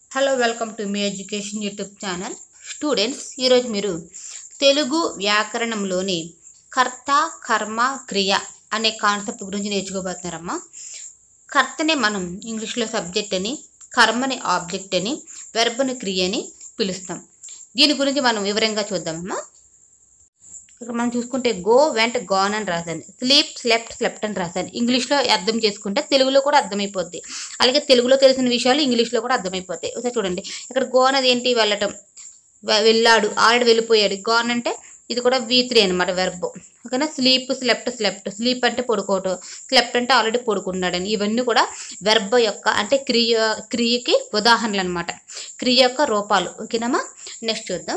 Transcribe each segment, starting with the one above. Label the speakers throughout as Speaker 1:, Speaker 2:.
Speaker 1: hello welcome to మీ education YouTube channel students ఈరోజు మీరు తెలుగు వ్యాకరణంలోని కర్త కర్మ క్రియ అనే కాన్సెప్ట్ గురించి నేర్చుకోబోతున్నారమ్మా కర్తని మనం ఇంగ్లీష్లో సబ్జెక్ట్ అని కర్మని ఆబ్జెక్ట్ అని వెర్బని క్రియ అని పిలుస్తాం దీని గురించి మనం వివరంగా చూద్దామమ్మా ఇక్కడ మనం చూసుకుంటే గో వెంట గాన్ అని రాశాను స్లీప్ స్లెప్ట్ స్లెప్ట్ అని రాశాను ఇంగ్లీష్లో అర్థం చేసుకుంటే తెలుగులో కూడా అర్థమైపోద్ది అలాగే తెలుగులో తెలిసిన విషయాలు ఇంగ్లీష్లో కూడా అర్థమైపోతాయి ఒకసారి చూడండి ఇక్కడ గో అనేది ఏంటి వెళ్ళటం వె- వెళ్ళాడు ఆల్రెడీ వెళ్ళిపోయాడు గాన్ అంటే ఇది కూడా వి త్రీ అనమాట వెర్బ్ ఓకేనా స్లీప్ స్లెప్ట్ స్లెప్ట్ స్లీప్ అంటే పడుకోవటం స్లెప్ట్ అంటే ఆల్రెడీ పడుకున్నాడని ఇవన్నీ కూడా వెర్బ్ యొక్క అంటే క్రియ క్రియకి ఉదాహరణలు అనమాట క్రియ యొక్క రూపాలు ఓకేనమ్మా నెక్స్ట్ చూద్దాం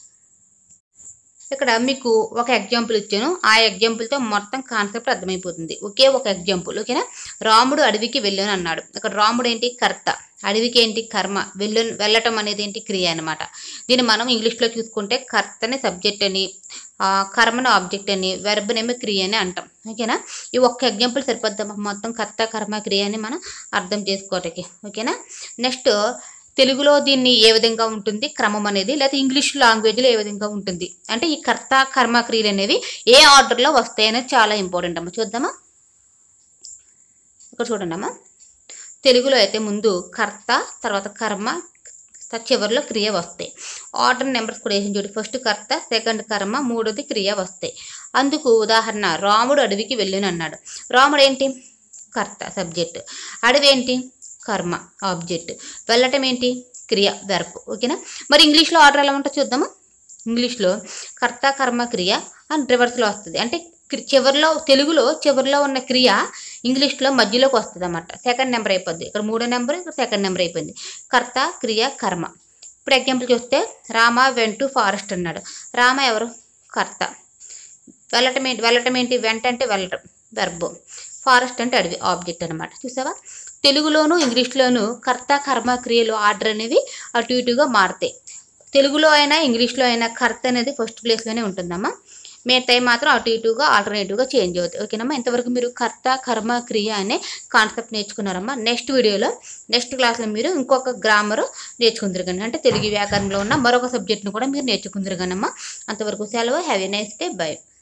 Speaker 1: ఇక్కడ మీకు ఒక ఎగ్జాంపుల్ ఇచ్చాను ఆ ఎగ్జాంపుల్తో మొత్తం కాన్సెప్ట్ అర్థమైపోతుంది ఒకే ఒక ఎగ్జాంపుల్ ఓకేనా రాముడు అడవికి వెళ్ళాను అన్నాడు ఇక్కడ రాముడు ఏంటి కర్త అడవికి ఏంటి కర్మ వెళ్ళ వెళ్ళటం అనేది ఏంటి క్రియ అనమాట దీన్ని మనం ఇంగ్లీష్లో చూసుకుంటే కర్తని సబ్జెక్ట్ అని ఆ, కర్మను ఆబ్జెక్ట్ అని వెర్బనేమో క్రియ అని అంటాం ఓకేనా ఈ ఒక్క ఎగ్జాంపుల్ సరిపోద్దాం మొత్తం కర్త కర్మ క్రియ అని మనం అర్థం చేసుకోవటానికి ఓకేనా నెక్స్ట్ తెలుగులో దీన్ని ఏ విధంగా ఉంటుంది క్రమం అనేది లేదా ఇంగ్లీష్ లాంగ్వేజ్లో ఏ విధంగా ఉంటుంది అంటే ఈ కర్త కర్మ క్రియలు అనేవి ఏ ఆర్డర్లో వస్తాయి అనేది చాలా ఇంపార్టెంట్ అమ్మా చూద్దామా ఇక్కడ చూడండి అమ్మా తెలుగులో అయితే ముందు కర్త తర్వాత కర్మ త- చివరిలో క్రియ వస్తాయి ఆర్డర్ నెంబర్స్ కూడా వేసిన చూడు ఫస్ట్ కర్త సెకండ్ కర్మ మూడోది క్రియ వస్తాయి అందుకు ఉదాహరణ రాముడు అడవికి వెళ్ళాను అన్నాడు రాముడు ఏంటి కర్త సబ్జెక్ట్ అడవి ఏంటి కర్మ ఆబ్జెక్ట్ వెళ్ళటం ఏంటి క్రియ వెర్బ్ ఓకేనా మరి ఇంగ్లీష్లో ఆర్డర్ ఎలా ఉంటుందో చూద్దామా ఇంగ్లీష్లో కర్త కర్మ క్రియ అండ్ రివర్స్లో వస్తుంది అంటే క్రి- చివరిలో తెలుగులో చివరిలో ఉన్న క్రియ ఇంగ్లీష్లో మధ్యలోకి వస్తుంది అన్నమాట సెకండ్ నెంబర్ అయిపోద్ది ఇక్కడ మూడో నెంబర్ ఇక్కడ సెకండ్ నెంబర్ అయిపోయింది కర్త క్రియ కర్మ ఇప్పుడు ఎగ్జాంపుల్ చూస్తే రామ వెంట్ టు ఫారెస్ట్ అన్నాడు రామ ఎవరు కర్త వెళ్ళటం ఏంటి వెళ్ళటం ఏంటి వెంట అంటే వెళ్ళటం వెర్బ్ ఫారెస్ట్ అంటే అడవి ఆబ్జెక్ట్ అనమాట చూసావా తెలుగులోను ఇంగ్లీష్లోను కర్త కర్మ క్రియలు ఆర్డర్ అనేవి అటు ఇటుగా మారుతాయి తెలుగులో అయినా ఇంగ్లీష్లో అయినా కర్త అనేది ఫస్ట్ ప్లేస్లోనే ఉంటుందమ్మా మిగతాయి మాత్రం అటు ఇటుగా ఆల్టర్నేటివ్గా చేంజ్ అవుతాయి ఓకేనమ్మా ఇంతవరకు మీరు కర్త కర్మ క్రియ అనే కాన్సెప్ట్ నేర్చుకున్నారమ్మా నెక్స్ట్ వీడియోలో నెక్స్ట్ క్లాస్లో మీరు ఇంకొక గ్రామర్ నేర్చుకుందరు కానీ అంటే తెలుగు వ్యాకరణంలో ఉన్న మరొక సబ్జెక్ట్ను కూడా మీరు నేర్చుకుందరు కానమ్మా అంతవరకు సెలవు have a nice day by